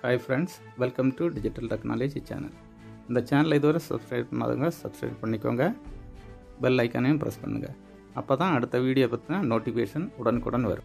hi friends welcome to digital technology channel இந்த சேனலை இதுவரை சப்ஸ்கிரைப் பண்ணாதவங்க சப்ஸ்கிரைப் பண்ணிக்கோங்க பெல் ஐக்கானையும் ப்ரெஸ் பண்ணுங்கள் அப்போ தான் அடுத்த வீடியோ பற்றின நோட்டிஃபிகேஷன் உடனுக்குடன் வரும்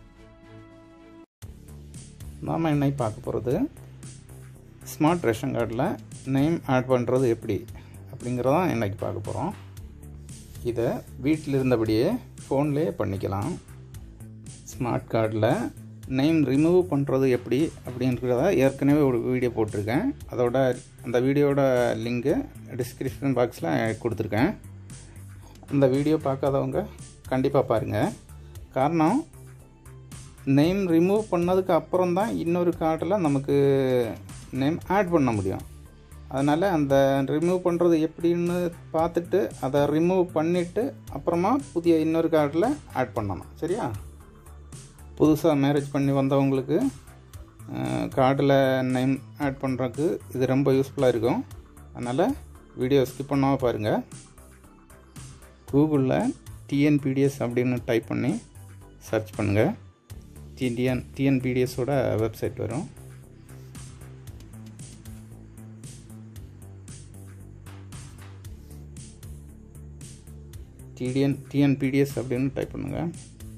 நாம் இன்னைக்கு பார்க்க போகிறது ஸ்மார்ட் ரேஷன் கார்டில் நேம் ஆட் பண்ணுறது எப்படி அப்படிங்கிறதான் இன்னைக்கு பார்க்க போகிறோம் இதை வீட்டில் இருந்தபடியே ஃபோன்லேயே பண்ணிக்கலாம் ஸ்மார்ட் கார்டில் நேம் ரிமூவ் பண்ணுறது எப்படி அப்படின்றத ஏற்கனவே ஒரு வீடியோ போட்டிருக்கேன் அதோட அந்த வீடியோட லிங்க்கு டிஸ்கிரிப்ஷன் பாக்ஸில் கொடுத்துருக்கேன் அந்த வீடியோ பார்க்காதவங்க கண்டிப்பாக பாருங்கள் காரணம் நேம் ரிமூவ் பண்ணதுக்கு அப்புறம் தான் இன்னொரு கார்டில் நமக்கு நேம் ஆட் பண்ண முடியும் அதனால் அந்த ரிமூவ் பண்ணுறது எப்படின்னு பார்த்துட்டு அதை ரிமூவ் பண்ணிவிட்டு அப்புறமா புதிய இன்னொரு கார்டில் ஆட் பண்ணணும் சரியா புதுசாக மேரேஜ் பண்ணி வந்தவங்களுக்கு கார்டில் நேம் ஆட் பண்ணுறதுக்கு இது ரொம்ப யூஸ்ஃபுல்லாக இருக்கும் அதனால் வீடியோ ஸ்கிப் பண்ணாமல் பாருங்கள் கூகுளில் டிஎன்பிடிஎஸ் அப்படின்னு டைப் பண்ணி சர்ச் பண்ணுங்கள் டிஎன் டிஎன்பிடிஎஸோட வெப்சைட் வரும் டிடிஎன் டிஎன்பிடிஎஸ் அப்படின்னு டைப் பண்ணுங்கள்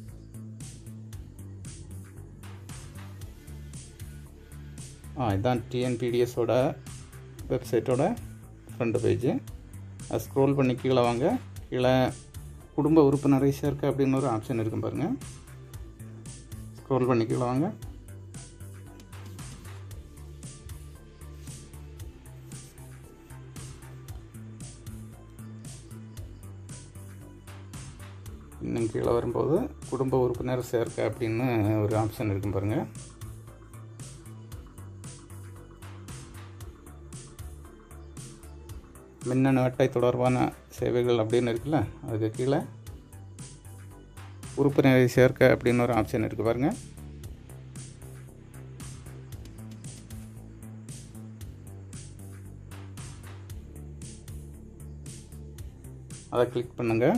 ஆ இதுதான் டிஎன்பிடிஎஸோட வெப்சைட்டோட ஃப்ரண்ட் பேஜு அது ஸ்க்ரோல் பண்ணி கீழே வாங்க கீழே குடும்ப உறுப்பினரை சேர்க்க அப்படின்னு ஒரு ஆப்ஷன் இருக்கும் பாருங்கள் ஸ்க்ரோல் பண்ணி கீழே வாங்க இன்னும் கீழே வரும்போது குடும்ப உறுப்பினர் சேர்க்க அப்படின்னு ஒரு ஆப்ஷன் இருக்கும் பாருங்கள் மின்னணு அட்டை தொடர்பான சேவைகள் அப்படின்னு இருக்குல்ல அதுக்கு கீழே உறுப்பினரை சேர்க்க அப்படின்னு ஒரு ஆப்ஷன் இருக்குது பாருங்கள் அதை கிளிக் பண்ணுங்கள்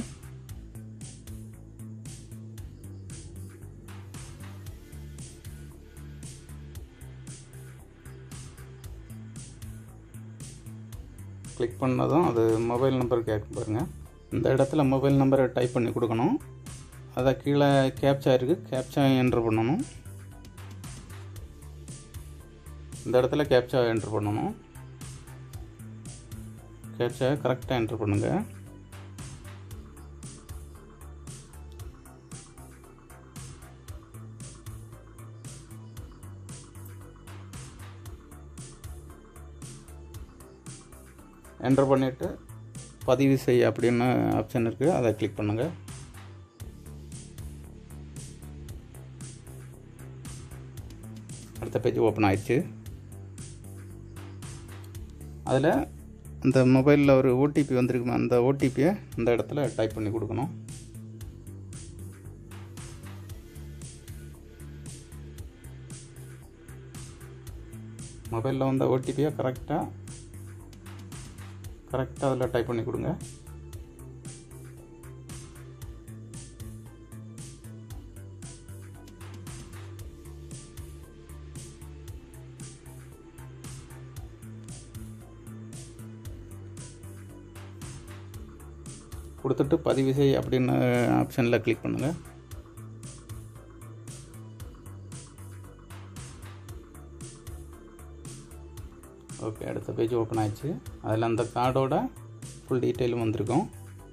கிளிக் பண்ணதும் அது மொபைல் நம்பர் கேட்கும் பாருங்கள் இந்த இடத்துல மொபைல் நம்பரை டைப் பண்ணி கொடுக்கணும் அதை கீழே கேப்சா இருக்குது கேப்சா என்ட்ரு பண்ணணும் இந்த இடத்துல கேப்சா என்ட்ரு பண்ணணும் கேப்சா கரெக்டாக என்ட்ரு பண்ணுங்கள் என்ட்ரு பண்ணிவிட்டு பதிவு செய் அப்படின்னு ஆப்ஷன் இருக்குது அதை கிளிக் பண்ணுங்கள் அடுத்த பேஜ் ஓப்பன் ஆயிடுச்சு அதில் அந்த மொபைலில் ஒரு ஓடிபி வந்திருக்குமே அந்த ஓடிபியை அந்த இடத்துல டைப் பண்ணி கொடுக்கணும் மொபைலில் வந்த ஓடிபியை கரெக்டாக கரெக்டாக அதில் டைப் பண்ணி கொடுங்க கொடுத்துட்டு பதிவு செய் அப்படின்னு ஆப்ஷனில் கிளிக் பண்ணுங்கள் ஓகே அடுத்த பேஜ் ஓப்பன் ஆயிடுச்சு அதில் அந்த கார்டோட ஃபுல் டீட்டெயிலும் வந்திருக்கும்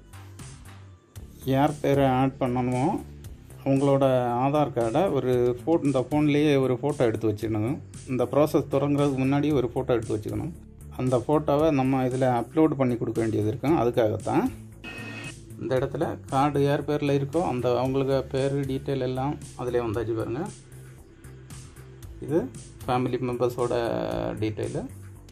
யார் பேரை ஆட் பண்ணணுமோ அவங்களோட ஆதார் கார்டை ஒரு ஃபோ இந்த ஃபோன்லேயே ஒரு ஃபோட்டோ எடுத்து வச்சுக்கணும் இந்த ப்ராசஸ் தொடங்குறதுக்கு முன்னாடி ஒரு ஃபோட்டோ எடுத்து வச்சுக்கணும் அந்த ஃபோட்டோவை நம்ம இதில் அப்லோட் பண்ணி கொடுக்க வேண்டியது இருக்கும் அதுக்காகத்தான் இந்த இடத்துல கார்டு யார் பேரில் இருக்கோ அந்த அவங்களுக்கு பேர் டீட்டெயில் எல்லாம் அதிலே வந்தாச்சு பாருங்கள் இது ஃபேமிலி மெம்பர்ஸோட டீட்டெயிலு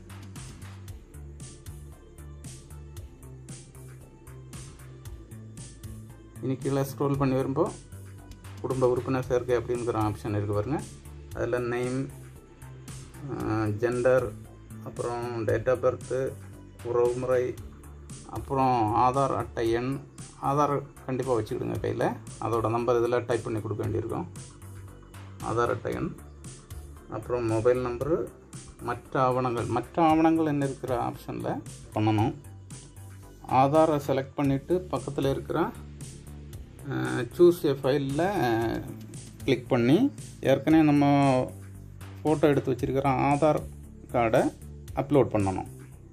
இனி கீழே ஸ்க்ரோல் பண்ணி வரும்போது குடும்ப உறுப்பினர் சேர்க்கை அப்படிங்கிற ஆப்ஷன் இருக்குது பாருங்கள் அதில் நேம் ஜெண்டர் அப்புறம் டேட் ஆஃப் பர்த்து உறவுமுறை அப்புறம் ஆதார் அட்டை எண் ஆதார் கண்டிப்பாக வச்சுக்கிடுங்க கையில் அதோட நம்பர் இதில் டைப் பண்ணி கொடுக்க வேண்டியிருக்கும் ஆதார் அட்டை எண் அப்புறம் மொபைல் நம்பரு மற்ற ஆவணங்கள் மற்ற ஆவணங்கள் என்ன இருக்கிற ஆப்ஷனில் பண்ணணும் ஆதாரை செலக்ட் பண்ணிவிட்டு பக்கத்தில் இருக்கிற சூஸ் ஏ ஃபைலில் கிளிக் பண்ணி ஏற்கனவே நம்ம ஃபோட்டோ எடுத்து வச்சுருக்கிற ஆதார் கார்டை அப்லோட் பண்ணணும்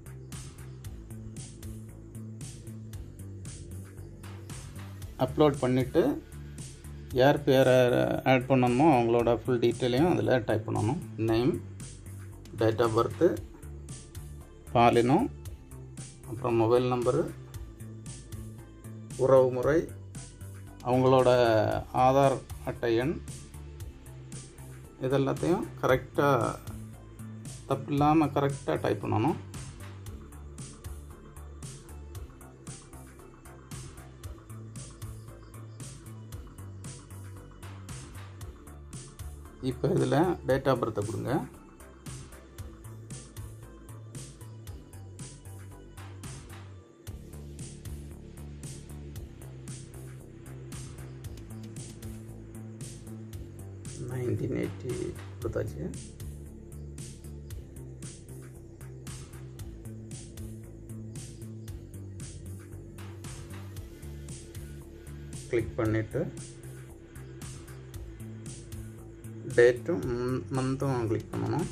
அப்லோட் பண்ணிவிட்டு யார் பேரை ஆட் பண்ணணுமோ அவங்களோட ஃபுல் டீட்டெயிலையும் அதில் டைப் பண்ணணும் நேம் டேட் ஆஃப் பர்த்து பாலினம் அப்புறம் மொபைல் நம்பரு உறவு முறை அவங்களோட ஆதார் அட்டை எண் இதெல்லாத்தையும் கரெக்டாக தப்பு இல்லாமல் கரெக்டாக டைப் பண்ணணும் இப்போ இதில் டேட் ஆஃப் பர்த்தை கொடுங்க நைன்டீன் எயிட்டி கொடுத்தாச்சு கிளிக் பண்ணிவிட்டு டேட்டும் மந்த்தும் கிளிக் பண்ணணும்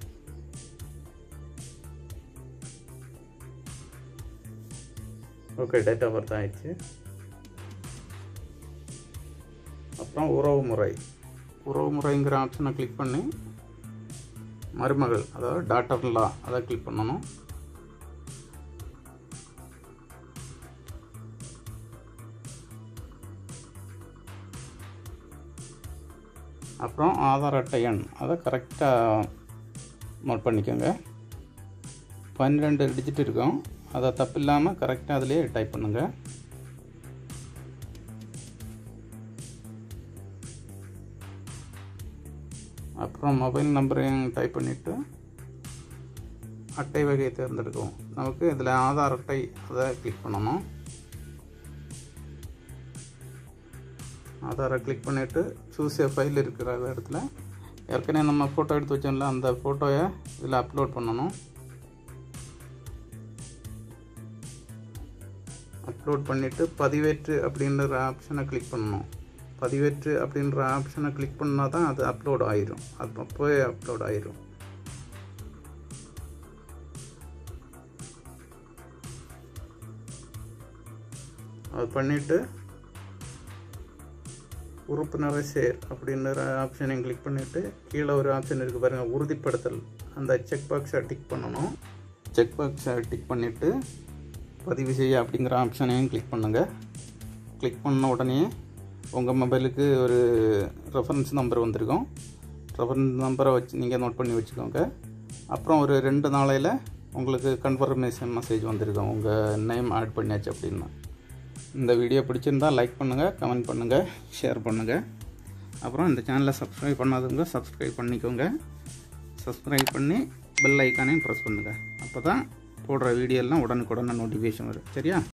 ஓகே டேட் ஆஃப் பர்த் ஆயிடுச்சு அப்புறம் உறவு முறை உறவு முறைங்கிற ஆப்ஷனை கிளிக் பண்ணி மருமகள் அதாவது டாக்டர் லா அதை கிளிக் பண்ணணும் அப்புறம் ஆதார் அட்டை எண் அதை கரெக்டாக நோட் பண்ணிக்கோங்க பன்னிரெண்டு டிஜிட் இருக்கும் அதை தப்பு இல்லாமல் கரெக்டாக அதிலே டைப் பண்ணுங்கள் அப்புறம் மொபைல் நம்பரையும் டைப் பண்ணிவிட்டு அட்டை வகையை தேர்ந்தெடுக்கும் நமக்கு இதில் ஆதார் அட்டை அதை கிளிக் பண்ணணும் ஆதாரை கிளிக் பண்ணிவிட்டு சூஸ் ஏ ஃபைல் இருக்கிற இடத்துல ஏற்கனவே நம்ம ஃபோட்டோ எடுத்து வச்சோம்ல அந்த ஃபோட்டோயை இதில் அப்லோட் பண்ணணும் அப்லோட் பண்ணிவிட்டு பதிவேற்று அப்படின்ற ஆப்ஷனை கிளிக் பண்ணணும் பதிவேற்று அப்படின்ற ஆப்ஷனை கிளிக் பண்ணால் தான் அது அப்லோட் ஆயிரும் அது அப்போவே அப்லோட் ஆயிரும் அது பண்ணிவிட்டு உறுப்பினரை சேர் அப்படின்ற ஆப்ஷனையும் கிளிக் பண்ணிவிட்டு கீழே ஒரு ஆப்ஷன் இருக்குது பாருங்கள் உறுதிப்படுத்தல் அந்த செக் பாக்ஸை டிக் பண்ணணும் செக் பாக்ஸை டிக் பண்ணிவிட்டு பதிவு செய்ய அப்படிங்கிற ஆப்ஷனையும் கிளிக் பண்ணுங்கள் கிளிக் பண்ண உடனே உங்கள் மொபைலுக்கு ஒரு ரெஃபரன்ஸ் நம்பர் வந்திருக்கும் ரெஃபரன்ஸ் நம்பரை வச்சு நீங்கள் நோட் பண்ணி வச்சுக்கோங்க அப்புறம் ஒரு ரெண்டு நாளையில் உங்களுக்கு கன்ஃபர்மேஷன் மெசேஜ் வந்திருக்கும் உங்கள் நேம் ஆட் பண்ணியாச்சு அப்படின்னா இந்த வீடியோ பிடிச்சிருந்தா லைக் பண்ணுங்கள் கமெண்ட் பண்ணுங்கள் ஷேர் பண்ணுங்கள் அப்புறம் இந்த சேனலை சப்ஸ்கிரைப் பண்ணாதவங்க சப்ஸ்கிரைப் பண்ணிக்கோங்க சப்ஸ்கிரைப் பண்ணி பெல் ஐக்கானையும் ப்ரெஸ் பண்ணுங்கள் அப்போ தான் போடுற வீடியோலாம் உடனுக்குடனே நோட்டிஃபிகேஷன் வரும் சரியா